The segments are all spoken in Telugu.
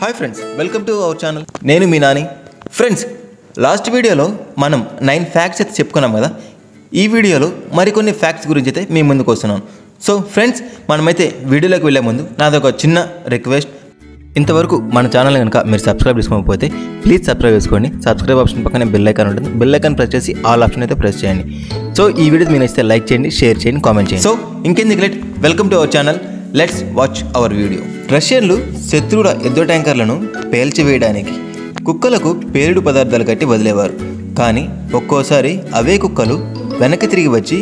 hi friends welcome to our channel నేను మీ నాని ఫ్రెండ్స్ లాస్ట్ వీడియోలో మనం నైన్ ఫ్యాక్ట్స్ అయితే చెప్పుకున్నాం కదా ఈ వీడియోలో మరికొన్ని ఫ్యాక్ట్స్ గురించి అయితే మీ ముందుకు వస్తున్నాను సో ఫ్రెండ్స్ మనమైతే వీడియోలోకి వెళ్ళే ముందు నాదొక చిన్న రిక్వెస్ట్ ఇంతవరకు మన ఛానల్ కనుక మీరు సబ్స్క్రైబ్ చేసుకోకపోతే ప్లీజ్ సబ్స్క్రైబ్ చేసుకోండి సబ్స్క్రైబ్ ఆప్షన్ పక్కనే బెల్ ఐకాన్ ఉంటుంది బెల్ ఐకాన్ ప్రెస్ చేసి ఆల్ ఆప్షన్ అయితే ప్రెస్ చేయండి సో ఈ వీడియో మీరు నచ్చితే లైక్ చేయండి షేర్ చేయండి కామెంట్ చేయండి సో ఇంకెందుకు late welcome to our channel let's watch our video రష్యన్లు శత్రువుల యుద్ధ ట్యాంకర్లను పేల్చివేయడానికి కుక్కలకు పేలుడు పదార్థాలు కట్టి వదిలేవారు కానీ ఒక్కోసారి అవే కుక్కలు వెనక్కి తిరిగి వచ్చి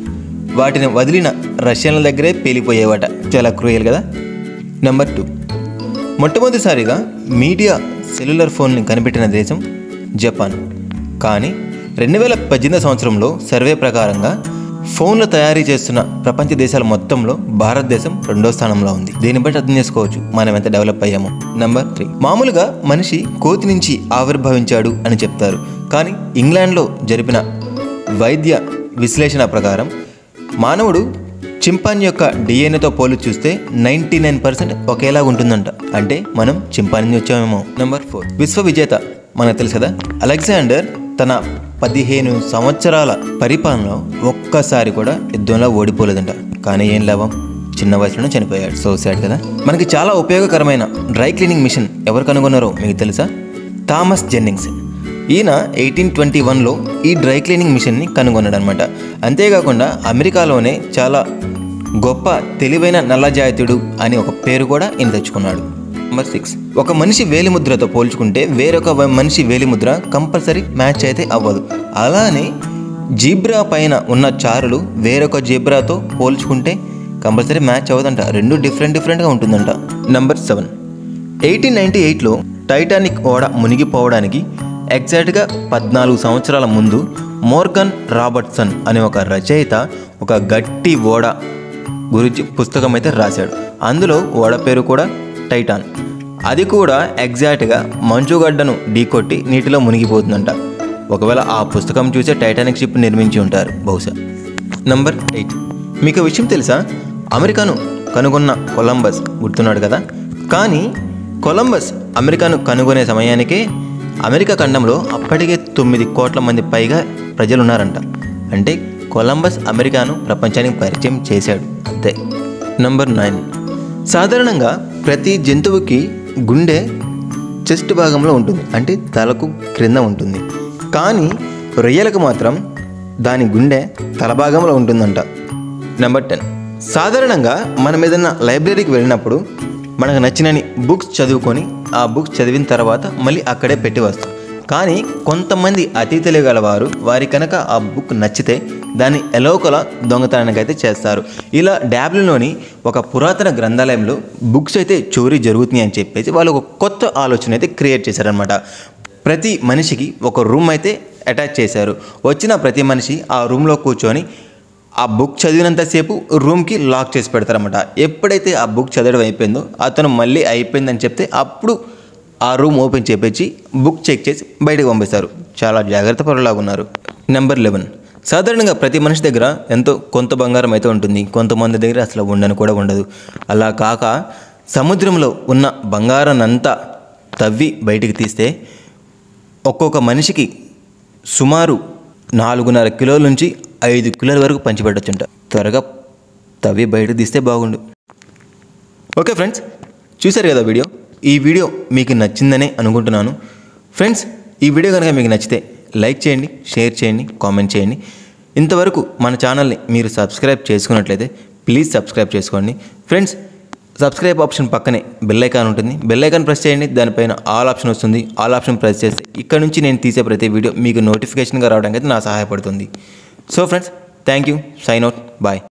వాటిని వదిలిన రష్యన్ల దగ్గరే పేలిపోయేవాట చాలా క్రూయల్ కదా నెంబర్ టూ మొట్టమొదటిసారిగా మీడియా సెల్యులర్ ఫోన్ని కనిపెట్టిన దేశం జపాన్ కానీ రెండు వేల పద్దెనిమిది సంవత్సరంలో సర్వే ప్రకారంగా ఫోన్ల తయారీ చేస్తున్న ప్రపంచ దేశాల మొత్తంలో భారతదేశం రెండో స్థానంలో ఉంది దీన్ని బట్టి అర్థం చేసుకోవచ్చు మనం ఎంత డెవలప్ అయ్యామో నెంబర్ త్రీ మామూలుగా మనిషి కోతి నుంచి ఆవిర్భవించాడు అని చెప్తారు కానీ ఇంగ్లాండ్లో జరిపిన వైద్య విశ్లేషణ ప్రకారం మానవుడు చింపాన్ యొక్క డిఎన్ఏతో పోలి చూస్తే నైంటీ నైన్ పర్సెంట్ ఒకేలా ఉంటుందంట అంటే మనం చింపాన్ నుంచి వచ్చామేమో నెంబర్ ఫోర్ విశ్వ విజేత మనకు తెలుసు కదా అలెగ్జాండర్ తన పదిహేను సంవత్సరాల పరిపాలనలో ఒక్కసారి కూడా యుద్ధంలో ఓడిపోలేదంట కానీ ఏం లాభం చిన్న వయసులోనే చనిపోయాడు సో సాడ్ కదా మనకి చాలా ఉపయోగకరమైన డ్రై క్లీనింగ్ మిషన్ ఎవరు కనుగొన్నారో మీకు తెలుసా థామస్ జెన్నింగ్స్ ఈయన ఎయిటీన్ ట్వంటీ వన్లో ఈ డ్రై క్లీనింగ్ మిషన్ని కనుగొన్నాడు అనమాట అంతేకాకుండా అమెరికాలోనే చాలా గొప్ప తెలివైన నల్లజాతిడు అని ఒక పేరు కూడా ఈయన తెచ్చుకున్నాడు నెంబర్ సిక్స్ ఒక మనిషి వేలిముద్రతో పోల్చుకుంటే వేరొక వ- మనిషి వేలిముద్ర కంపల్సరీ మ్యాచ్ అయితే అవ్వదు అలానే జీబ్రా పైన ఉన్న చారులు వేరొక జీబ్రాతో పోల్చుకుంటే కంపల్సరీ మ్యాచ్ అవ్వదంట రెండు డిఫరెంట్ డిఫరెంట్గా ఉంటుందంట నెంబర్ సెవెన్ ఎయిటీన్ నైంటీ ఎయిట్లో టైటానిక్ ఓడ మునిగిపోవడానికి ఎగ్జాక్ట్గా పద్నాలుగు సంవత్సరాల ముందు మోర్గన్ రాబర్ట్సన్ అనే ఒక రచయిత ఒక గట్టి ఓడ గురించి పుస్తకం అయితే రాశాడు అందులో ఓడ పేరు కూడా టైటాన్ అది కూడా ఎగ్జాక్ట్గా మంచుగడ్డను ఢీకొట్టి నీటిలో మునిగిపోతుందంట ఒకవేళ ఆ పుస్తకం చూసే టైటానిక్ షిప్ నిర్మించి ఉంటారు బహుశా నంబర్ ఎయిట్ మీకు ఒక విషయం తెలుసా అమెరికాను కనుగొన్న కొలంబస్ గుర్తున్నాడు కదా కానీ కొలంబస్ అమెరికాను కనుగొనే సమయానికే అమెరికా ఖండంలో అప్పటికే తొమ్మిది కోట్ల మంది పైగా ప్రజలు ఉన్నారంట అంటే కొలంబస్ అమెరికాను ప్రపంచానికి పరిచయం చేశాడు అంతే నంబర్ నైన్ సాధారణంగా ప్రతి జంతువుకి గుండె చెస్ట్ భాగంలో ఉంటుంది అంటే తలకు క్రింద ఉంటుంది కానీ రొయ్యలకు మాత్రం దాని గుండె తల భాగంలో ఉంటుందంట నెంబర్ టెన్ సాధారణంగా మనం ఏదైనా లైబ్రరీకి వెళ్ళినప్పుడు మనకు నచ్చినని బుక్స్ చదువుకొని ఆ బుక్స్ చదివిన తర్వాత మళ్ళీ అక్కడే పెట్టి వస్తాం కానీ కొంతమంది అతి తెలియగల వారు వారి కనుక ఆ బుక్ నచ్చితే దాన్ని ఎలోకల దొంగతనానికి అయితే చేస్తారు ఇలా డ్యాబ్లోని ఒక పురాతన గ్రంథాలయంలో బుక్స్ అయితే చోరీ జరుగుతున్నాయి అని చెప్పేసి వాళ్ళు ఒక కొత్త ఆలోచన అయితే క్రియేట్ చేశారనమాట ప్రతి మనిషికి ఒక రూమ్ అయితే అటాచ్ చేశారు వచ్చిన ప్రతి మనిషి ఆ రూమ్లో కూర్చొని ఆ బుక్ చదివినంతసేపు రూమ్కి లాక్ చేసి పెడతారన్నమాట ఎప్పుడైతే ఆ బుక్ చదవడం అయిపోయిందో అతను మళ్ళీ అయిపోయిందని చెప్తే అప్పుడు ఆ రూమ్ ఓపెన్ చేపించి బుక్ చెక్ చేసి బయటకు పంపిస్తారు చాలా జాగ్రత్త పరులాగా ఉన్నారు నెంబర్ లెవెన్ సాధారణంగా ప్రతి మనిషి దగ్గర ఎంతో కొంత బంగారం అయితే ఉంటుంది కొంతమంది దగ్గర అసలు ఉండని కూడా ఉండదు అలా కాక సముద్రంలో ఉన్న బంగారాన్నంతా తవ్వి బయటికి తీస్తే ఒక్కొక్క మనిషికి సుమారు నాలుగున్నర కిలోల నుంచి ఐదు కిలోల వరకు పంచిపెట్టచ్చుంట త్వరగా తవ్వి బయట తీస్తే బాగుండు ఓకే ఫ్రెండ్స్ చూశారు కదా వీడియో ఈ వీడియో మీకు నచ్చిందనే అనుకుంటున్నాను ఫ్రెండ్స్ ఈ వీడియో కనుక మీకు నచ్చితే లైక్ చేయండి షేర్ చేయండి కామెంట్ చేయండి ఇంతవరకు మన ఛానల్ని మీరు సబ్స్క్రైబ్ చేసుకున్నట్లయితే ప్లీజ్ సబ్స్క్రైబ్ చేసుకోండి ఫ్రెండ్స్ సబ్స్క్రైబ్ ఆప్షన్ పక్కనే బెల్ ఐకాన్ ఉంటుంది బెల్ ఐకాన్ ప్రెస్ చేయండి దానిపైన ఆల్ ఆప్షన్ వస్తుంది ఆల్ ఆప్షన్ ప్రెస్ చేస్తే ఇక్కడ నుంచి నేను తీసే ప్రతి వీడియో మీకు నోటిఫికేషన్గా రావడానికి అయితే నా సహాయపడుతుంది so friends thank you sign out bye